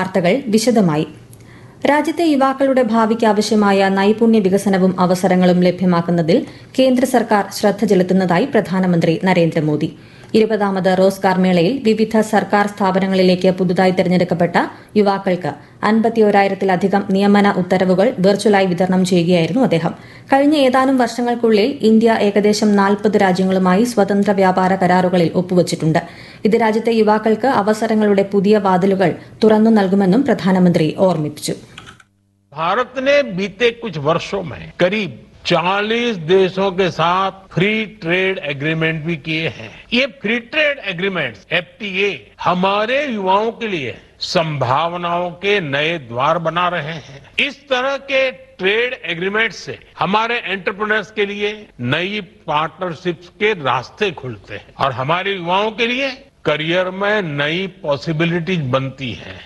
വാർത്തകൾ വിശദമായി രാജ്യത്തെ യുവാക്കളുടെ ഭാവിക്ക് ആവശ്യമായ നൈപുണ്യ വികസനവും അവസരങ്ങളും ലഭ്യമാക്കുന്നതിൽ കേന്ദ്ര സർക്കാർ ശ്രദ്ധ ചെലുത്തുന്നതായി പ്രധാനമന്ത്രി നരേന്ദ്രമോദി ഇരുപതാമത് റോസ്ഗാർ മേളയിൽ വിവിധ സർക്കാർ സ്ഥാപനങ്ങളിലേക്ക് പുതുതായി തെരഞ്ഞെടുക്കപ്പെട്ട യുവാക്കൾക്ക് അൻപത്തിയോരായിരത്തിലധികം നിയമന ഉത്തരവുകൾ വെർച്വലായി വിതരണം ചെയ്യുകയായിരുന്നു അദ്ദേഹം കഴിഞ്ഞ ഏതാനും വർഷങ്ങൾക്കുള്ളിൽ ഇന്ത്യ ഏകദേശം നാൽപ്പത് രാജ്യങ്ങളുമായി സ്വതന്ത്ര വ്യാപാര കരാറുകളിൽ ഒപ്പുവച്ചിട്ടുണ്ട് ഇത് രാജ്യത്തെ യുവാക്കൾക്ക് അവസരങ്ങളുടെ പുതിയ വാതിലുകൾ തുറന്നു നൽകുമെന്നും പ്രധാനമന്ത്രി ഓർമ്മിപ്പിച്ചു भारत ने बीते कुछ वर्षों में करीब 40 देशों के साथ फ्री ट्रेड एग्रीमेंट भी किए हैं ये फ्री ट्रेड एग्रीमेंट्स एफटीए हमारे युवाओं के लिए संभावनाओं के नए द्वार बना रहे हैं इस तरह के ट्रेड एग्रीमेंट से हमारे एंटरप्रेन्योर्स के लिए नई पार्टनरशिप्स के रास्ते खुलते हैं और हमारे युवाओं के लिए करियर में नई पॉसिबिलिटीज बनती हैं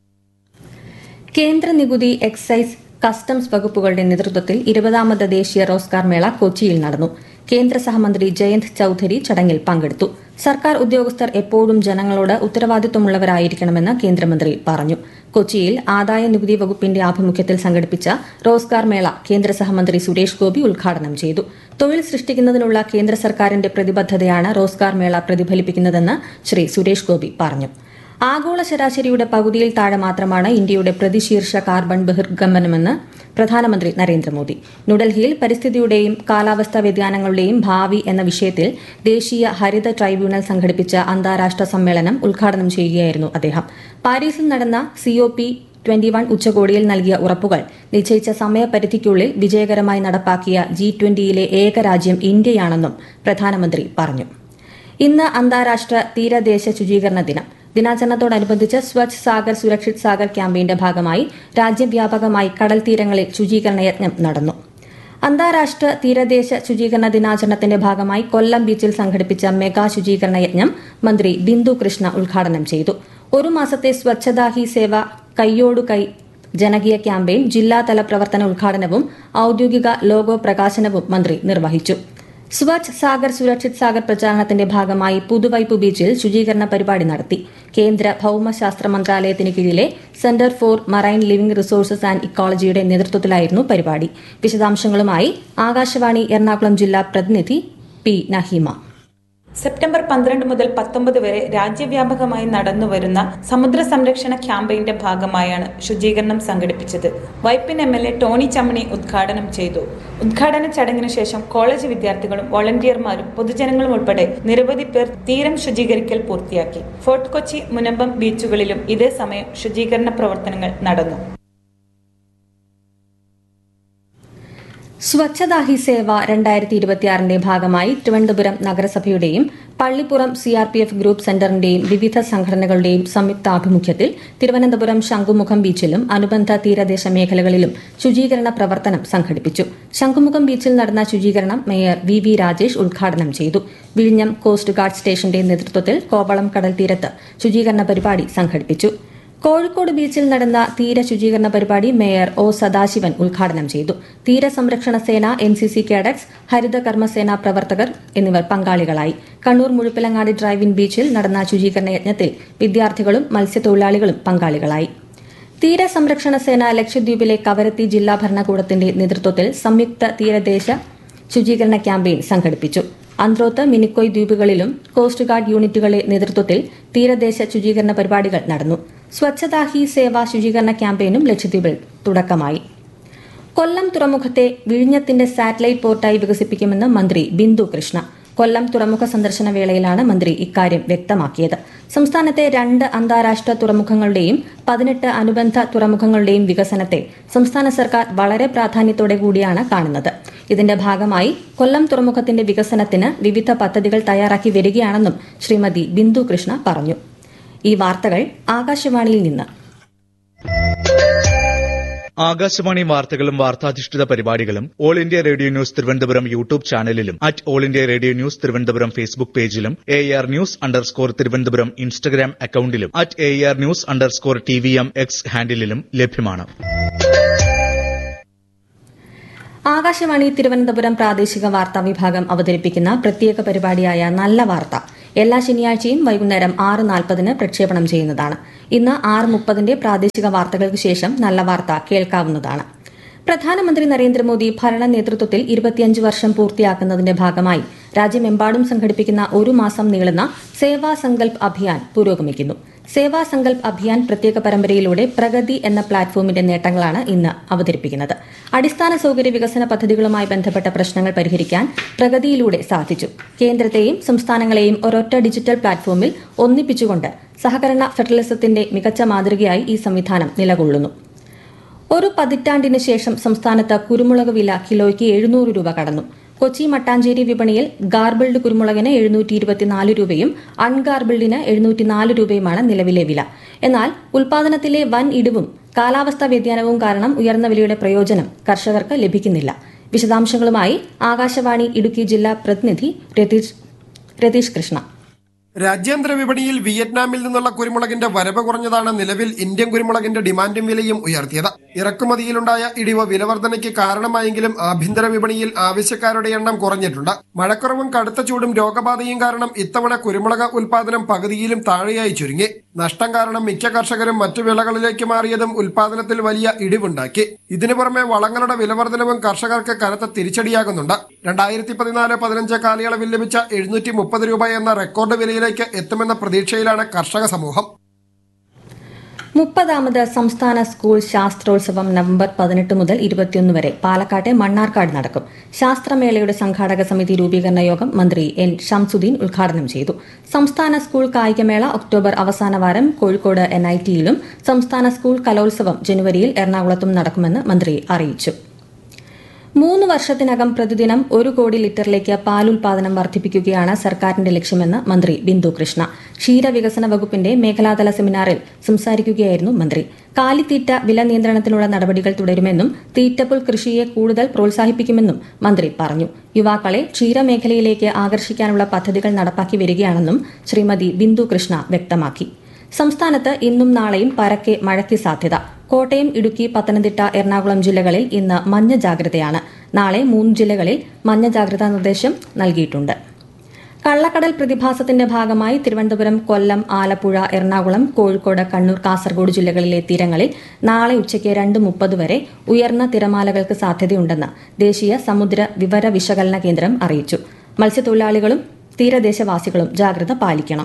കേന്ദ്ര നികുതി എക്സൈസ് കസ്റ്റംസ് വകുപ്പുകളുടെ നേതൃത്വത്തിൽ ഇരുപതാമത് ദേശീയ റോസ്ഗാർ മേള കൊച്ചിയിൽ നടന്നു കേന്ദ്ര സഹമന്ത്രി ജയന്ത് ചൌധരി ചടങ്ങിൽ പങ്കെടുത്തു സർക്കാർ ഉദ്യോഗസ്ഥർ എപ്പോഴും ജനങ്ങളോട് ഉത്തരവാദിത്വമുള്ളവരായിരിക്കണമെന്ന് കേന്ദ്രമന്ത്രി പറഞ്ഞു കൊച്ചിയിൽ ആദായ നികുതി വകുപ്പിന്റെ ആഭിമുഖ്യത്തിൽ സംഘടിപ്പിച്ച റോസ്ഗാർ മേള കേന്ദ്ര സഹമന്ത്രി സുരേഷ് ഗോപി ഉദ്ഘാടനം ചെയ്തു തൊഴിൽ സൃഷ്ടിക്കുന്നതിനുള്ള കേന്ദ്ര സർക്കാരിന്റെ പ്രതിബദ്ധതയാണ് റോസ്ഗാർ മേള പ്രതിഫലിപ്പിക്കുന്നതെന്ന് ശ്രീ സുരേഷ് ഗോപി പറഞ്ഞു ആഗോള ശരാശരിയുടെ പകുതിയിൽ താഴെ മാത്രമാണ് ഇന്ത്യയുടെ പ്രതിശീർഷ കാർബൺ ബഹിർഗമനമെന്ന് പ്രധാനമന്ത്രി നരേന്ദ്രമോദി ന്യൂഡൽഹിയിൽ പരിസ്ഥിതിയുടെയും കാലാവസ്ഥാ വ്യതിയാനങ്ങളുടെയും ഭാവി എന്ന വിഷയത്തിൽ ദേശീയ ഹരിത ട്രൈബ്യൂണൽ സംഘടിപ്പിച്ച അന്താരാഷ്ട്ര സമ്മേളനം ഉദ്ഘാടനം ചെയ്യുകയായിരുന്നു അദ്ദേഹം പാരീസിൽ നടന്ന സിഒപി ട്വന്റി വൺ ഉച്ചകോടിയിൽ നൽകിയ ഉറപ്പുകൾ നിശ്ചയിച്ച സമയപരിധിക്കുള്ളിൽ വിജയകരമായി നടപ്പാക്കിയ ജി ട്വന്റിയിലെ ഏക രാജ്യം ഇന്ത്യയാണെന്നും പ്രധാനമന്ത്രി പറഞ്ഞു ഇന്ന് അന്താരാഷ്ട്ര തീരദേശ ശുചീകരണ ദിനം ദിനാചരണത്തോടനുബന്ധിച്ച് സ്വച്ഛ് സാഗർ സുരക്ഷിത് സാഗർ ക്യാമ്പയിന്റെ ഭാഗമായി രാജ്യവ്യാപകമായി കടൽ തീരങ്ങളിൽ ശുചീകരണ യജ്ഞം നടന്നു അന്താരാഷ്ട്ര തീരദേശ ശുചീകരണ ദിനാചരണത്തിന്റെ ഭാഗമായി കൊല്ലം ബീച്ചിൽ സംഘടിപ്പിച്ച മെഗാ ശുചീകരണ യജ്ഞം മന്ത്രി ബിന്ദു കൃഷ്ണ ഉദ്ഘാടനം ചെയ്തു ഒരു മാസത്തെ സ്വച്ഛതാ ഹി സേവ കൈയോടു കൈ ജനകീയ ക്യാമ്പയിൻ ജില്ലാതല പ്രവർത്തന ഉദ്ഘാടനവും ഔദ്യോഗിക ലോഗോ പ്രകാശനവും മന്ത്രി നിർവഹിച്ചു സ്വച്ഛ് സാഗർ സുരക്ഷിത് സാഗർ പ്രചാരണത്തിന്റെ ഭാഗമായി പുതുവൈപ്പ് ബീച്ചിൽ ശുചീകരണ പരിപാടി നടത്തി കേന്ദ്ര ഭൌമശാസ്ത്ര മന്ത്രാലയത്തിന് കീഴിലെ centre for marine living resources and ഇക്കോളജിയുടെ നേതൃത്വത്തിലായിരുന്നു പരിപാടി വിശദാംശങ്ങളുമായി ആകാശവാണി എറണാകുളം ജില്ലാ പ്രതിനിധി പി നഹീമ സെപ്റ്റംബർ പന്ത്രണ്ട് മുതൽ പത്തൊമ്പത് വരെ രാജ്യവ്യാപകമായി നടന്നുവരുന്ന സമുദ്ര സംരക്ഷണ ക്യാമ്പയിന്റെ ഭാഗമായാണ് ശുചീകരണം സംഘടിപ്പിച്ചത് Vypin M L A Tony Chammany ഉദ്ഘാടനം ചെയ്തു ഉദ്ഘാടന ചടങ്ങിനു ശേഷം കോളേജ് വിദ്യാർത്ഥികളും വോളണ്ടിയർമാരും പൊതുജനങ്ങളും ഉൾപ്പെടെ നിരവധി പേർ തീരം ശുചീകരിക്കൽ പൂർത്തിയാക്കി ഫോർട്ട് കൊച്ചി മുനമ്പം ബീച്ചുകളിലും ഇതേ സമയം ശുചീകരണ പ്രവർത്തനങ്ങൾ നടന്നു സ്വച്ഛതാ ഹി സേവ രണ്ടായിരത്തി ഇരുപത്തിയാറിന്റെ ഭാഗമായി തിരുവനന്തപുരം നഗരസഭയുടെയും പള്ളിപ്പുറം സിആർപിഎഫ് ഗ്രൂപ്പ് സെന്ററിന്റെയും വിവിധ സംഘടനകളുടെയും സംയുക്താഭിമുഖ്യത്തിൽ തിരുവനന്തപുരം ശംഖുമുഖം ബീച്ചിലും അനുബന്ധ തീരദേശ മേഖലകളിലും ശുചീകരണ പ്രവർത്തനം സംഘടിപ്പിച്ചു ശംഖുമുഖം ബീച്ചിൽ നടന്ന ശുചീകരണം മേയർ വി വി രാജേഷ് ഉദ്ഘാടനം ചെയ്തു വിഴിഞ്ഞം കോസ്റ്റ് ഗാർഡ് സ്റ്റേഷന്റെ നേതൃത്വത്തിൽ കോവളം കടൽ തീരത്ത് ശുചീകരണ പരിപാടി സംഘടിപ്പിച്ചു കോഴിക്കോട് ബീച്ചിൽ നടന്ന തീര ശുചീകരണ പരിപാടി മേയർ ഒ സദാശിവൻ ഉദ്ഘാടനം ചെയ്തു തീരസംരക്ഷണ സേന എൻ സി സി കേഡറ്റ്സ് ഹരിത കർമ്മസേന പ്രവർത്തകർ എന്നിവർ പങ്കാളികളായി കണ്ണൂർ മുഴുപ്പിലങ്ങാടി ഡ്രൈവിൻ ബീച്ചിൽ നടന്ന ശുചീകരണ യജ്ഞത്തിൽ വിദ്യാർത്ഥികളും മത്സ്യത്തൊഴിലാളികളും പങ്കാളികളായി തീരസംരക്ഷണ സേന ലക്ഷദ്വീപിലെ കവരത്തി ജില്ലാ ഭരണകൂടത്തിന്റെ നേതൃത്വത്തിൽ സംയുക്ത തീരദേശ ശുചീകരണ ക്യാമ്പയിൻ സംഘടിപ്പിച്ചു അന്ത്രോത്ത് മിനിക്കോയ് ദ്വീപുകളിലും കോസ്റ്റ് ഗാർഡ് യൂണിറ്റുകളുടെ നേതൃത്വത്തിൽ തീരദേശ ശുചീകരണ പരിപാടികൾ നടന്നു സ്വച്ഛതാ ഹി സേവ ശുചീകരണ ക്യാമ്പയിനും ലക്ഷദ്വീപിൽ തുടക്കമായി കൊല്ലം തുറമുഖത്തെ വിഴിഞ്ഞത്തിന്റെ സാറ്റലൈറ്റ് പോർട്ടായി വികസിപ്പിക്കുമെന്ന് മന്ത്രി ബിന്ദു കൃഷ്ണ കൊല്ലം തുറമുഖ സന്ദർശന വേളയിലാണ് മന്ത്രി ഇക്കാര്യം വ്യക്തമാക്കിയത് സംസ്ഥാനത്തെ രണ്ട് അന്താരാഷ്ട്ര തുറമുഖങ്ങളുടെയും പതിനെട്ട് അനുബന്ധ തുറമുഖങ്ങളുടെയും വികസനത്തെ സംസ്ഥാന സർക്കാർ വളരെ പ്രാധാന്യത്തോടെ കൂടിയാണ് കാണുന്നത് ഇതിന്റെ ഭാഗമായി കൊല്ലം തുറമുഖത്തിന്റെ വികസനത്തിന് വിവിധ പദ്ധതികൾ തയ്യാറാക്കി വരികയാണെന്നും ശ്രീമതി ബിന്ദു കൃഷ്ണ പറഞ്ഞു ഈ വാർത്തകൾ ആകാശവാണിയിൽ നിന്ന് ആകാശവാണി വാർത്തകളും വാർത്താധിഷ്ഠിത പരിപാടികളും all India radio news Thiruvananthapuram YouTube ചാനലിലും at all India radio news Thiruvananthapuram Facebook പേജിലും A R news underscore Thiruvananthapuram Instagram അക്കൌണ്ടിലും at A R news underscore T V M X ഹാൻഡിലും ലഭ്യമാണ് ആകാശവാണി തിരുവനന്തപുരം പ്രാദേശിക വാർത്താ വിഭാഗം അവതരിപ്പിക്കുന്ന പ്രത്യേക പരിപാടിയായ നല്ല വാർത്ത എല്ലാ ശനിയാഴ്ചയും വൈകുന്നേരം ആറ് നാൽപ്പതിന് പ്രക്ഷേപണം ചെയ്യുന്നതാണ് ഇന്ന് ആറ് മുപ്പതിന്റെ പ്രാദേശിക വാർത്തകൾക്ക് ശേഷം നല്ല വാർത്ത കേൾക്കാവുന്നതാണ് പ്രധാനമന്ത്രി നരേന്ദ്രമോദി ഭരണ നേതൃത്വത്തിൽ ഇരുപത്തിയഞ്ച് വർഷം പൂർത്തിയാക്കുന്നതിന്റെ ഭാഗമായി രാജ്യമെമ്പാടും സംഘടിപ്പിക്കുന്ന ഒരു മാസം നീളുന്ന സേവാ സങ്കൽപ് അഭിയാൻ പുരോഗമിക്കുന്നു സേവാ സങ്കൽപ് അഭിയാൻ പ്രത്യേക പരമ്പരയിലൂടെ പ്രഗതി എന്ന പ്ലാറ്റ്ഫോമിന്റെ നേട്ടങ്ങളാണ് ഇന്ന് അവതരിപ്പിക്കുന്നത് അടിസ്ഥാന സൌകര്യ വികസന പദ്ധതികളുമായി ബന്ധപ്പെട്ട പ്രശ്നങ്ങൾ പരിഹരിക്കാൻ പ്രഗതിയിലൂടെ സാധിച്ചു കേന്ദ്രത്തെയും സംസ്ഥാനങ്ങളെയും ഒരൊറ്റ ഡിജിറ്റൽ പ്ലാറ്റ്ഫോമിൽ ഒന്നിപ്പിച്ചുകൊണ്ട് സഹകരണ ഫെഡറലിസത്തിന്റെ മികച്ച മാതൃകയായി ഈ സംവിധാനം നിലകൊള്ളുന്നു ഒരു പതിറ്റാണ്ടിന് ശേഷം സംസ്ഥാനത്ത് കുരുമുളക് വില കിലോയ്ക്ക് എഴുന്നൂറ് രൂപ കടന്നു കൊച്ചി മട്ടാഞ്ചേരി വിപണിയിൽ ഗാർബിൾഡ് കുരുമുളകിന് എഴുന്നൂറ്റി ഇരുപത്തിനാല് രൂപയും അൺഗാർബിൾഡിന് എഴുന്നൂറ്റിനാല് രൂപയുമാണ് നിലവിലെ വില എന്നാൽ ഉൽപാദനത്തിലെ വൻ ഇടിവും കാലാവസ്ഥാ വ്യതിയാനവും കാരണം ഉയർന്ന വിലയുടെ പ്രയോജനം കർഷകർക്ക് ലഭിക്കുന്നില്ല വിശദാംശങ്ങളുമായി ആകാശവാണി ഇടുക്കി ജില്ലാ പ്രതിനിധി രതീഷ് രതീഷ് കൃഷ്ണ രാജ്യാന്തര വിപണിയിൽ വിയറ്റ്നാമിൽ നിന്നുള്ള കുരുമുളകിന്റെ വരവ് കുറഞ്ഞതാണ് നിലവിൽ ഇന്ത്യൻ കുരുമുളകിന്റെ ഡിമാൻഡും വിലയും ഉയർത്തിയത് ഇറക്കുമതിയിലുണ്ടായ ഇടിവ് വിലവർധനയ്ക്ക് കാരണമായെങ്കിലും ആഭ്യന്തര വിപണിയിൽ ആവശ്യക്കാരുടെ എണ്ണം കുറഞ്ഞിട്ടുണ്ട് മഴക്കുറവും കടുത്ത ചൂടും രോഗബാധയും കാരണം ഇത്തവണ കുരുമുളക് ഉൽപാദനം പകുതിയിലും താഴെയായി ചുരുങ്ങി നഷ്ടം കാരണം മിക്ക കർഷകരും മറ്റു വിളകളിലേക്ക് മാറിയതും ഉൽപാദനത്തിൽ വലിയ ഇടിവുണ്ടാക്കി ഇതിനു പുറമെ വളങ്ങളുടെ വിലവർധനവും കർഷകർക്ക് കനത്ത തിരിച്ചടിയാകുന്നുണ്ട് രണ്ടായിരത്തി പതിനാല് പതിനഞ്ച് കാലയളവിൽ ലഭിച്ച എഴുന്നൂറ്റി മുപ്പത് രൂപ എന്ന റെക്കോർഡ് വിലയിലേക്ക് എത്തുമെന്ന പ്രതീക്ഷയിലാണ് കർഷക സമൂഹം മുപ്പതാമത് സംസ്ഥാന സ്കൂൾ ശാസ്ത്രോത്സവം നവംബർ പതിനെട്ട് മുതൽ ഇരുപത്തിയൊന്ന് വരെ പാലക്കാട്ടെ മണ്ണാർക്കാട് നടക്കും ശാസ്ത്രമേളയുടെ സംഘാടക സമിതി രൂപീകരണ യോഗം മന്ത്രി എൻ ഷംസുദ്ദീൻ ഉദ്ഘാടനം ചെയ്തു സംസ്ഥാന സ്കൂൾ കായികമേള ഒക്ടോബർ അവസാന വാരം കോഴിക്കോട് എൻ ഐ ടിയിലും സംസ്ഥാന സ്കൂൾ കലോത്സവം ജനുവരിയിൽ എറണാകുളത്തും നടക്കുമെന്ന് മന്ത്രി അറിയിച്ചു മൂന്ന് വർഷത്തിനകം പ്രതിദിനം ഒരു കോടി ലിറ്ററിലേക്ക് പാലുൽപാദനം വർദ്ധിപ്പിക്കുകയാണ് സർക്കാരിന്റെ ലക്ഷ്യമെന്ന് മന്ത്രി ബിന്ദു കൃഷ്ണ ക്ഷീരവികസന വകുപ്പിന്റെ മേഖലാതല സെമിനാറിൽ സംസാരിക്കുകയായിരുന്നു മന്ത്രി കാലിത്തീറ്റ വില നിയന്ത്രണത്തിനുള്ള നടപടികൾ തുടരുമെന്നും തീറ്റപ്പുൽ കൃഷിയെ കൂടുതൽ പ്രോത്സാഹിപ്പിക്കുമെന്നും മന്ത്രി പറഞ്ഞു യുവാക്കളെ ക്ഷീരമേഖലയിലേക്ക് ആകർഷിക്കാനുള്ള പദ്ധതികൾ നടപ്പാക്കി വരികയാണെന്നും ശ്രീമതി ബിന്ദു കൃഷ്ണ വ്യക്തമാക്കി സംസ്ഥാനത്ത് ഇന്നും നാളെയും പരക്കെ മഴയ്ക്ക് സാധ്യത കോട്ടയം ഇടുക്കി പത്തനംതിട്ട എറണാകുളം ജില്ലകളിൽ ഇന്ന് മഞ്ഞ ജാഗ്രതയാണ് നാളെ മൂന്ന് ജില്ലകളിൽ മഞ്ഞ ജാഗ്രതാ നിർദ്ദേശം നൽകിയിട്ടുണ്ട് കള്ളക്കടൽ പ്രതിഭാസത്തിന്റെ ഭാഗമായി തിരുവനന്തപുരം കൊല്ലം ആലപ്പുഴ എറണാകുളം കോഴിക്കോട് കണ്ണൂർ കാസർഗോഡ് ജില്ലകളിലെ തീരങ്ങളിൽ നാളെ ഉച്ചയ്ക്ക് രണ്ട് മുപ്പത് വരെ ഉയർന്ന തിരമാലകൾക്ക് സാധ്യതയുണ്ടെന്ന് ദേശീയ സമുദ്ര വിവര വിശകലന കേന്ദ്രം അറിയിച്ചു മത്സ്യത്തൊഴിലാളികളും തീരദേശവാസികളും ജാഗ്രത പാലിക്കണം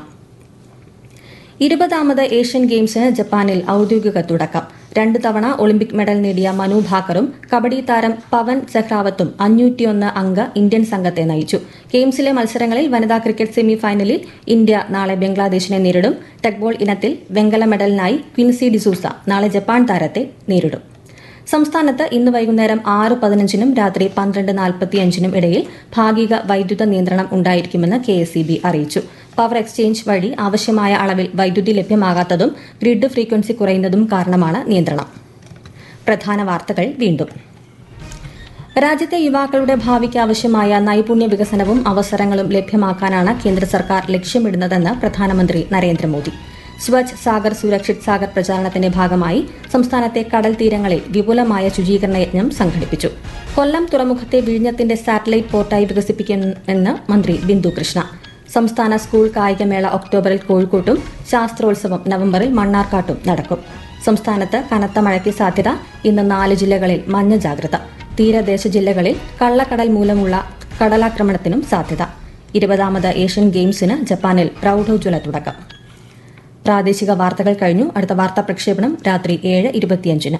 ഇരുപതാമത് ഏഷ്യൻ ഗെയിംസിന് ജപ്പാനിൽ ഔദ്യോഗിക തുടക്കം രണ്ടു തവണ ഒളിമ്പിക് മെഡൽ നേടിയ മനു ഭാക്കറും കബഡി താരം പവൻ സെഹ്റാവത്തും അഞ്ഞൂറ്റിയൊന്ന് അംഗ ഇന്ത്യൻ സംഘത്തെ നയിച്ചു ഗെയിംസിലെ മത്സരങ്ങളിൽ വനിതാ ക്രിക്കറ്റ് സെമി ഫൈനലിൽ ഇന്ത്യ നാളെ ബംഗ്ലാദേശിനെ നേരിടും ടെക്ബോൾ ഇനത്തിൽ വെങ്കല മെഡലിനായി ക്വിൻസി ഡിസൂസ നാളെ ജപ്പാൻ താരത്തെ നേരിടും സംസ്ഥാനത്ത് ഇന്ന് വൈകുന്നേരം ആറ് പതിനഞ്ചിനും രാത്രി പന്ത്രണ്ട് നാൽപ്പത്തിയഞ്ചിനും ഇടയിൽ ഭാഗിക വൈദ്യുത നിയന്ത്രണം ഉണ്ടായിരിക്കുമെന്ന് കെ അറിയിച്ചു പവർ എക്സ്ചേഞ്ച് വഴി ആവശ്യമായ അളവിൽ വൈദ്യുതി ലഭ്യമാകാത്തതും ഗ്രിഡ് ഫ്രീക്വൻസി കുറയുന്നതും കാരണമാണ് നിയന്ത്രണം പ്രധാന വാർത്തകൾ വീണ്ടും രാജ്യത്തെ യുവാക്കളുടെ ഭാവിക്ക് ആവശ്യമായ നൈപുണ്യ വികസനവും അവസരങ്ങളും ലഭ്യമാക്കാനാണ് കേന്ദ്ര സർക്കാർ ലക്ഷ്യമിടുന്നതെന്ന് പ്രധാനമന്ത്രി നരേന്ദ്രമോദി സ്വച്ഛ് സാഗർ സുരക്ഷിത് സാഗർ പ്രചാരണത്തിന്റെ ഭാഗമായി സംസ്ഥാനത്തെ കടൽ തീരങ്ങളിൽ വിപുലമായ ശുചീകരണ യജ്ഞം സംഘടിപ്പിച്ചു കൊല്ലം തുറമുഖത്തെ വിഴിഞ്ഞത്തിന്റെ സാറ്റലൈറ്റ് പോർട്ടായി വികസിപ്പിക്കുമെന്ന് മന്ത്രി ബിന്ദു കൃഷ്ണ സംസ്ഥാന സ്കൂൾ കായികമേള ഒക്ടോബറിൽ കോഴിക്കോട്ടും ശാസ്ത്രോത്സവം നവംബറിൽ മണ്ണാർക്കാട്ടും നടക്കും സംസ്ഥാനത്ത് കനത്ത മഴയ്ക്ക് സാധ്യത ഇന്ന് നാല് ജില്ലകളിൽ മഞ്ഞ ജാഗ്രത തീരദേശ ജില്ലകളിൽ കള്ളക്കടൽ മൂലമുള്ള കടലാക്രമണത്തിനും സാധ്യത ഇരുപതാമത് ഏഷ്യൻ ഗെയിംസിന് ജപ്പാനിൽ പ്രൌഢോജ്വല തുടക്കം പ്രാദേശിക വാർത്തകൾ കഴിഞ്ഞു അടുത്ത വാർത്താ പ്രക്ഷേപണം രാത്രി ഏഴ് ഇരുപത്തിയഞ്ചിന്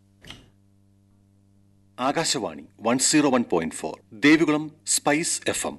Akashvani one zero one point four Devikulam spice F M